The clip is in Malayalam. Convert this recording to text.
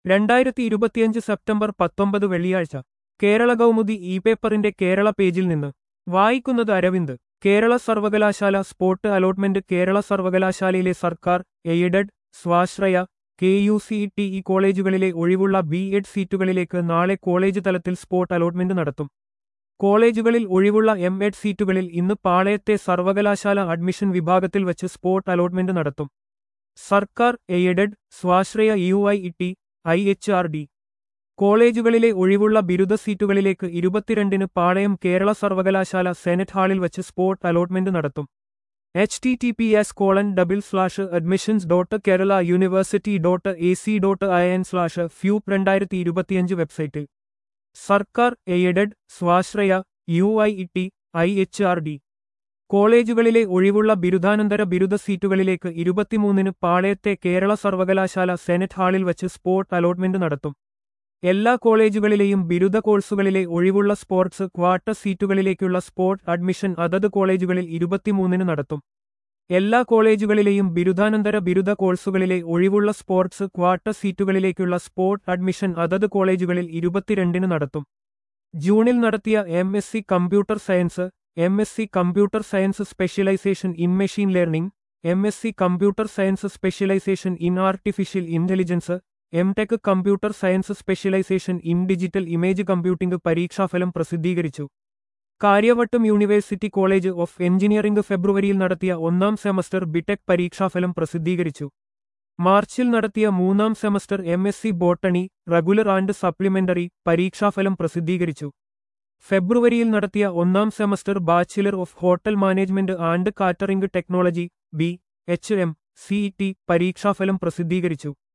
രണ്ടായിരത്തി ഇരുപത്തിയഞ്ച് സെപ്റ്റംബർ പത്തൊമ്പത് വെള്ളിയാഴ്ച കേരള കൗമുദി ഇ പേപ്പറിന്റെ കേരള പേജിൽ നിന്ന് വായിക്കുന്നത് അരവിന്ദ് കേരള സർവകലാശാല സ്പോട്ട് അലോട്ട്മെന്റ് കേരള സർവകലാശാലയിലെ സർക്കാർ എയ്ഡഡ് സ്വാശ്രയ K U C T E കോളേജുകളിലെ ഒഴിവുള്ള ബി എഡ് സീറ്റുകളിലേക്ക് നാളെ കോളേജ് തലത്തിൽ സ്പോട്ട് അലോട്ട്മെന്റ് നടത്തും കോളേജുകളിൽ ഒഴിവുള്ള എം എഡ് സീറ്റുകളിൽ ഇന്ന് പാളയത്തെ സർവകലാശാല അഡ്മിഷൻ വിഭാഗത്തിൽ വച്ച് സ്പോട്ട് അലോട്ട്മെന്റ് നടത്തും സർക്കാർ എയ്ഡഡ് സ്വാശ്രയ U I T I H R D കോളേജുകളിലെ ഒഴിവുള്ള ബിരുദ സീറ്റുകളിലേക്ക് ഇരുപത്തിരണ്ടിന് പാളയം കേരള സർവകലാശാല സെനറ്റ് ഹാളിൽ വച്ച് സ്പോട്ട് അലോട്ട്മെന്റ് നടത്തും H T T P S colon double slash admissions dot Kerala university dot A C dot I N slash fyup രണ്ടായിരത്തി ഇരുപത്തിയഞ്ച് വെബ്സൈറ്റിൽ സർക്കാർ എയ്ഡഡ് സ്വാശ്രയ U I T I H R D കോളേജുകളിലെ ഒഴിവുള്ള ബിരുദാനന്തര ബിരുദ സീറ്റുകളിലേക്ക് ഇരുപത്തിമൂന്നിന് പാളയത്തെ കേരള സർവകലാശാല സെനറ്റ് ഹാളിൽ വച്ച് സ്പോട്ട് അലോട്ട്മെന്റ് നടത്തും എല്ലാ കോളേജുകളിലെയും ബിരുദ കോഴ്സുകളിലെ ഒഴിവുള്ള സ്പോർട്സ് ക്വാർട്ടർ സീറ്റുകളിലേക്കുള്ള സ്പോട്ട് അഡ്മിഷൻ അതത് കോളേജുകളിൽ ഇരുപത്തിമൂന്നിന് നടത്തും എല്ലാ കോളേജുകളിലെയും ബിരുദാനന്തര ബിരുദ കോഴ്സുകളിലെ ഒഴിവുള്ള സ്പോർട്സ് ക്വാർട്ടർ സീറ്റുകളിലേക്കുള്ള സ്പോട്ട് അഡ്മിഷൻ അതത് കോളേജുകളിൽ ഇരുപത്തിരണ്ടിന് നടത്തും ജൂണിൽ നടത്തിയ M S C computer science M S C computer science specialisation in machine learning M S C computer science specialisation in artificial intelligence M tech computer science specialisation in digital image computing പരീക്ഷാഫലം പ്രസിദ്ധീകരിച്ചു Kariavattom university college of engineering ഫെബ്രുവരിയിൽ നടത്തിയ ഒന്നാം സെമസ്റ്റർ ബിടെക് പരീക്ഷാഫലം പ്രസിദ്ധീകരിച്ചു മാർച്ചിൽ നടത്തിയ മൂന്നാം semester M S C botany regular and supplementary പരീക്ഷാഫലം പ്രസിദ്ധീകരിച്ചു ഫെബ്രുവരിയിൽ നടത്തിയ ഒന്നാം semester bachelor of hotel management and catering technology B H M CET പരീക്ഷാഫലം പ്രസിദ്ധീകരിച്ചു